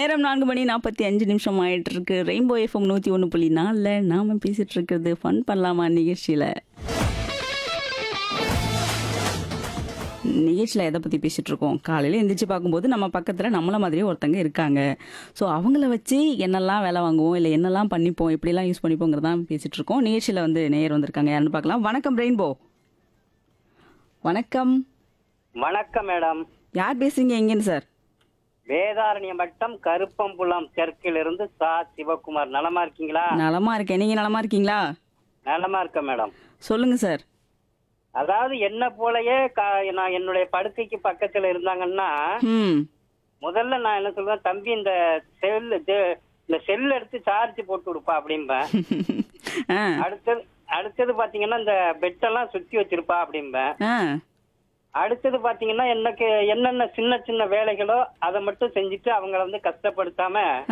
நேரம் நான்கு மணி நாற்பத்தி அஞ்சு நிமிஷம் ஆயிட்டு இருக்கு ரெயின்போ எஃப்எம் நூற்றி ஒன்று புள்ளி நாலில் நாம பேசிட்டு இருக்கிறது ஃபன் பண்ணலாமா நிகழ்ச்சியில் நிகழ்ச்சியில் எதை பற்றி பேசிகிட்டு இருக்கோம் காலையில் எந்திரிச்சு பார்க்கும்போது நம்ம பக்கத்தில் நம்மள மாதிரியே ஒருத்தங்க இருக்காங்க ஸோ அவங்கள வச்சு என்னெல்லாம் வேலை வாங்குவோம் இல்லை என்னெல்லாம் பண்ணிப்போம் எப்படிலாம் யூஸ் பண்ணிப்போங்கிறதான் பேசிகிட்டு இருக்கோம் நிகழ்ச்சியில் வந்து நேயர் வந்திருக்காங்க யாருன்னு பார்க்கலாம் வணக்கம் ரெயின்போ வணக்கம் வணக்கம் மேடம் யார் பேசுறீங்க எங்கேன்னு சார் வேதாரண்யம் வட்டம் கருப்பம்புலம் தெற்கில் இருந்து சா சிவகுமார் நலமா இருக்கீங்களா நலமா இருக்கேன் நீங்கள் நலமா இருக்கீங்களா நலமா இருக்கேன் மேடம் சொல்லுங்க சார் அதாவது என்ன போலயே கா- நான் என்னுடைய படுக்கைக்கு பக்கத்துல இருந்தாங்கன்னா ம் முதல்ல நான் என்ன சொல்றேன் தம்பி இந்த செல் இந்த செல் எடுத்து சார்ஜ் போட்டு கொடுப்பா அப்படிம்பேன் ஆ அடுத்தது அடுத்தது பாத்தீங்கன்னா இந்த பெட்டெல்லாம் சுத்தி வச்சிருப்பா அப்படிம்பேன் ஆ அடுத்தது பாத்தீங்கன்னா எனக்கு என்னென்ன சின்ன சின்ன வேலைகளோ அதை மட்டும் செஞ்சுட்டு அவங்கள வந்து கஷ்டப்படுத்தாம